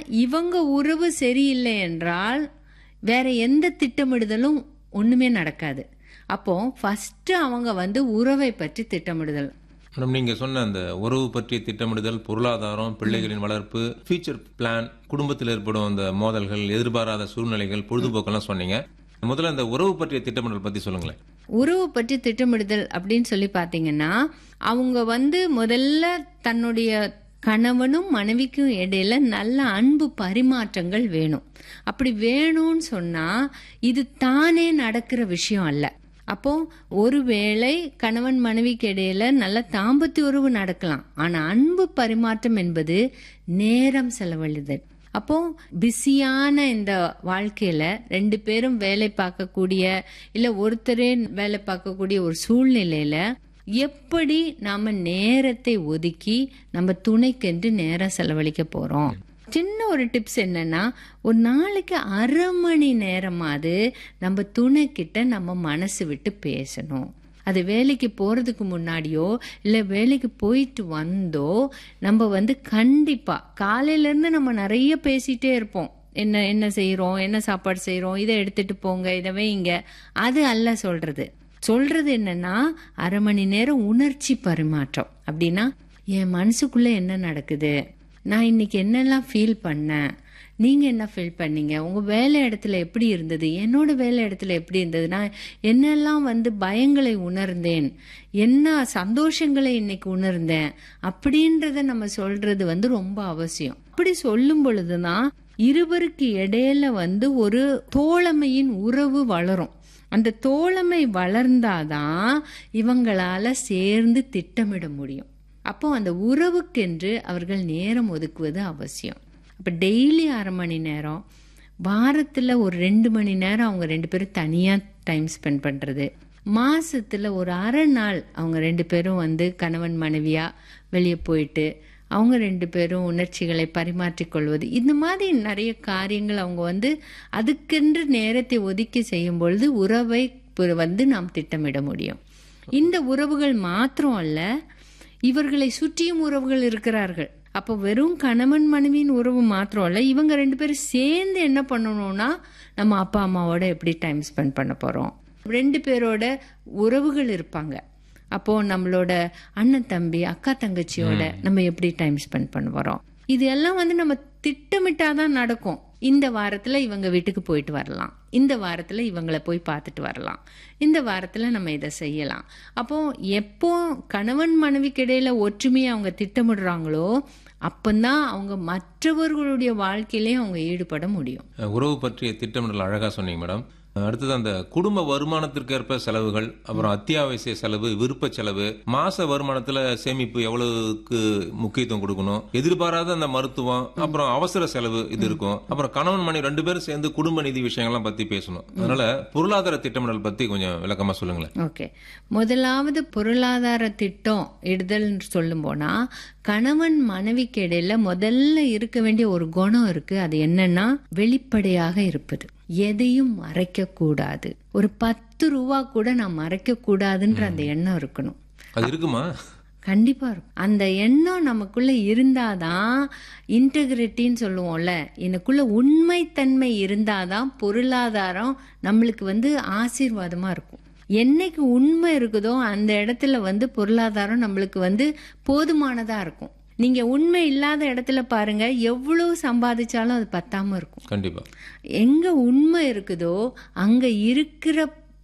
இவங்க உறவு சரியில்லை என்றால் வேற எந்த திட்டமிடுதலும் ஒண்ணுமே நடக்காது அப்போ ஃபர்ஸ்ட் அவங்க வந்து உறவை பற்றி திட்டமிடுதல் மேடம் நீங்க சொன்ன அந்த உறவு பற்றிய திட்டமிடுதல் பொருளாதாரம் பிள்ளைகளின் வளர்ப்பு ஃபியூச்சர் பிளான் குடும்பத்தில் ஏற்படும் அந்த மோதல்கள் எதிர்பாராத சூழ்நிலைகள் பொழுதுபோக்கெல்லாம் சொன்னீங்க முதல்ல அந்த உறவு பற்றிய திட்டமிடல் பத்தி சொல்லுங்களேன் உறவு பற்றி திட்டமிடுதல் அப்படின்னு சொல்லி பார்த்தீங்கன்னா அவங்க வந்து முதல்ல தன்னுடைய கணவனும் மனைவிக்கும் இடையில நல்ல அன்பு பரிமாற்றங்கள் வேணும் அப்படி வேணும்னு சொன்னா இது தானே நடக்கிற விஷயம் அல்ல அப்போ ஒருவேளை கணவன் மனைவிக்கு இடையில நல்ல தாம்பத்திய உறவு நடக்கலாம் ஆனா அன்பு பரிமாற்றம் என்பது நேரம் செலவழிதல் அப்போ பிஸியான இந்த வாழ்க்கையில ரெண்டு பேரும் வேலை பார்க்கக்கூடிய இல்ல ஒருத்தரே வேலை பார்க்கக்கூடிய ஒரு சூழ்நிலையில எப்படி நாம நேரத்தை ஒதுக்கி நம்ம துணைக்கென்று நேரம் செலவழிக்க போறோம் சின்ன ஒரு டிப்ஸ் என்னன்னா ஒரு நாளைக்கு அரை மணி நேரமாவது நம்ம துணை கிட்ட நம்ம மனசு விட்டு பேசணும் அது வேலைக்கு போறதுக்கு முன்னாடியோ இல்ல வேலைக்கு போயிட்டு வந்தோ நம்ம வந்து கண்டிப்பா காலையில இருந்து நம்ம நிறைய பேசிட்டே இருப்போம் என்ன என்ன செய்யறோம் என்ன சாப்பாடு செய்யறோம் இதை எடுத்துட்டு போங்க இதை வைங்க அது அல்ல சொல்றது சொல்றது என்னன்னா அரை மணி நேரம் உணர்ச்சி பரிமாற்றம் அப்படின்னா என் மனசுக்குள்ள என்ன நடக்குது நான் இன்னைக்கு என்னெல்லாம் ஃபீல் பண்ணேன் நீங்க என்ன ஃபீல் பண்ணீங்க உங்க வேலை இடத்துல எப்படி இருந்தது என்னோட வேலை இடத்துல எப்படி இருந்தது நான் என்னெல்லாம் வந்து பயங்களை உணர்ந்தேன் என்ன சந்தோஷங்களை இன்னைக்கு உணர்ந்தேன் அப்படின்றத நம்ம சொல்றது வந்து ரொம்ப அவசியம் அப்படி சொல்லும் பொழுதுதான் இருவருக்கு இடையில வந்து ஒரு தோழமையின் உறவு வளரும் அந்த தோழமை வளர்ந்தாதான் இவங்களால சேர்ந்து திட்டமிட முடியும் அப்போ அந்த உறவுக்கென்று அவர்கள் நேரம் ஒதுக்குவது அவசியம் அப்போ டெய்லி அரை மணி நேரம் வாரத்தில் ஒரு ரெண்டு மணி நேரம் அவங்க ரெண்டு பேரும் தனியாக டைம் ஸ்பெண்ட் பண்ணுறது மாசத்துல ஒரு அரை நாள் அவங்க ரெண்டு பேரும் வந்து கணவன் மனைவியா வெளியே போயிட்டு அவங்க ரெண்டு பேரும் உணர்ச்சிகளை பரிமாற்றிக் கொள்வது இந்த மாதிரி நிறைய காரியங்கள் அவங்க வந்து அதுக்கென்று நேரத்தை ஒதுக்கி செய்யும் பொழுது உறவை வந்து நாம் திட்டமிட முடியும் இந்த உறவுகள் மாத்திரம் அல்ல இவர்களை சுற்றியும் உறவுகள் இருக்கிறார்கள் அப்போ வெறும் கணவன் மனைவியின் உறவு மாத்திரம் இல்ல இவங்க ரெண்டு பேரும் சேர்ந்து என்ன பண்ணணும்னா நம்ம அப்பா அம்மாவோட எப்படி டைம் ஸ்பெண்ட் பண்ண போறோம் ரெண்டு பேரோட உறவுகள் இருப்பாங்க அப்போ நம்மளோட அண்ணன் தம்பி அக்கா தங்கச்சியோட நம்ம எப்படி டைம் ஸ்பெண்ட் பண்ண போறோம் இது எல்லாம் வந்து நம்ம திட்டமிட்டாதான் நடக்கும் இந்த வாரத்துல இவங்க வீட்டுக்கு போயிட்டு வரலாம் இந்த வாரத்துல இவங்கள போய் பார்த்துட்டு வரலாம் இந்த வாரத்துல நம்ம இதை செய்யலாம் அப்போ எப்போ கணவன் மனைவிக்கு இடையில ஒற்றுமையை அவங்க திட்டமிடுறாங்களோ அப்பந்தான் அவங்க மற்றவர்களுடைய வாழ்க்கையிலையும் அவங்க ஈடுபட முடியும் உறவு பற்றிய திட்டமிடல் அழகா சொன்னீங்க மேடம் அடுத்தது அந்த குடும்ப வருமானத்திற்கு ஏற்ப செலவுகள் அப்புறம் அத்தியாவசிய செலவு விருப்ப செலவு மாச வருமானத்துல சேமிப்பு எவ்வளவுக்கு முக்கியத்துவம் கொடுக்கணும் எதிர்பாராத அந்த மருத்துவம் அப்புறம் அவசர செலவு இது இருக்கும் அப்புறம் கணவன் மனைவி ரெண்டு பேரும் சேர்ந்து குடும்ப நிதி விஷயங்கள்லாம் பத்தி பேசணும் அதனால பொருளாதார திட்டமிடல் பத்தி கொஞ்சம் விளக்கமா சொல்லுங்களேன் ஓகே முதலாவது பொருளாதார திட்டம் இடுதல் சொல்லும் போனா கணவன் மனைவிக்கு இடையில முதல்ல இருக்க வேண்டிய ஒரு குணம் இருக்கு அது என்னன்னா வெளிப்படையாக இருப்பது எதையும் மறைக்க கூடாது ஒரு பத்து ரூபா கூட நான் மறைக்க கூடாதுன்ற அந்த எண்ணம் இருக்கணும் அது இருக்குமா கண்டிப்பா இருக்கும் அந்த எண்ணம் நமக்குள்ள இருந்தாதான் இன்டெகிரிட்டின்னு சொல்லுவோம்ல எனக்குள்ள உண்மைத்தன்மை இருந்தாதான் பொருளாதாரம் நம்மளுக்கு வந்து ஆசீர்வாதமா இருக்கும் என்னைக்கு உண்மை இருக்குதோ அந்த இடத்துல வந்து பொருளாதாரம் நம்மளுக்கு வந்து போதுமானதா இருக்கும் நீங்க உண்மை இல்லாத இடத்துல பாருங்க எவ்வளவு சம்பாதிச்சாலும் அது பத்தாம இருக்கும் கண்டிப்பா எங்க உண்மை இருக்குதோ அங்க இருக்கிற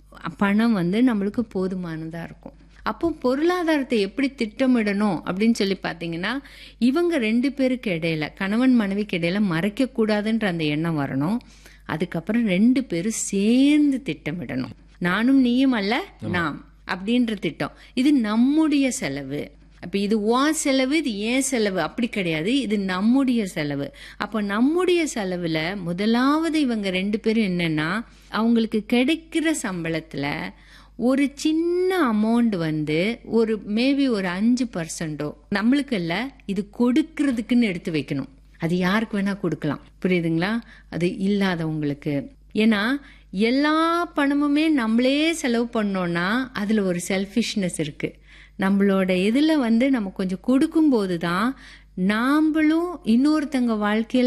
பணம் வந்து நம்மளுக்கு போதுமானதா இருக்கும் அப்போ பொருளாதாரத்தை எப்படி திட்டமிடணும் அப்படின்னு சொல்லி பார்த்தீங்கன்னா இவங்க ரெண்டு பேருக்கு இடையில கணவன் மனைவிக்கு இடையில மறைக்க கூடாதுன்ற அந்த எண்ணம் வரணும் அதுக்கப்புறம் ரெண்டு பேரும் சேர்ந்து திட்டமிடணும் நானும் நீயும் அல்ல நாம் அப்படின்ற திட்டம் இது நம்முடைய செலவு அப்ப இது உன் செலவு இது ஏன் செலவு அப்படி கிடையாது இது நம்முடைய செலவு அப்போ நம்முடைய செலவுல முதலாவது இவங்க ரெண்டு பேரும் என்னன்னா அவங்களுக்கு கிடைக்கிற சம்பளத்துல ஒரு சின்ன அமௌண்ட் வந்து ஒரு மேபி ஒரு அஞ்சு பர்சன்டோ நம்மளுக்கு இல்ல இது கொடுக்கறதுக்குன்னு எடுத்து வைக்கணும் அது யாருக்கு வேணா கொடுக்கலாம் புரியுதுங்களா அது இல்லாதவங்களுக்கு ஏன்னா எல்லா பணமுமே நம்மளே செலவு பண்ணோம்னா அதுல ஒரு செல்ஃபிஷ்னஸ் இருக்கு நம்மளோட இதுல வந்து நம்ம கொஞ்சம் கொடுக்கும்போது தான் நாம்பளும் இன்னொருத்தங்க வாழ்க்கையில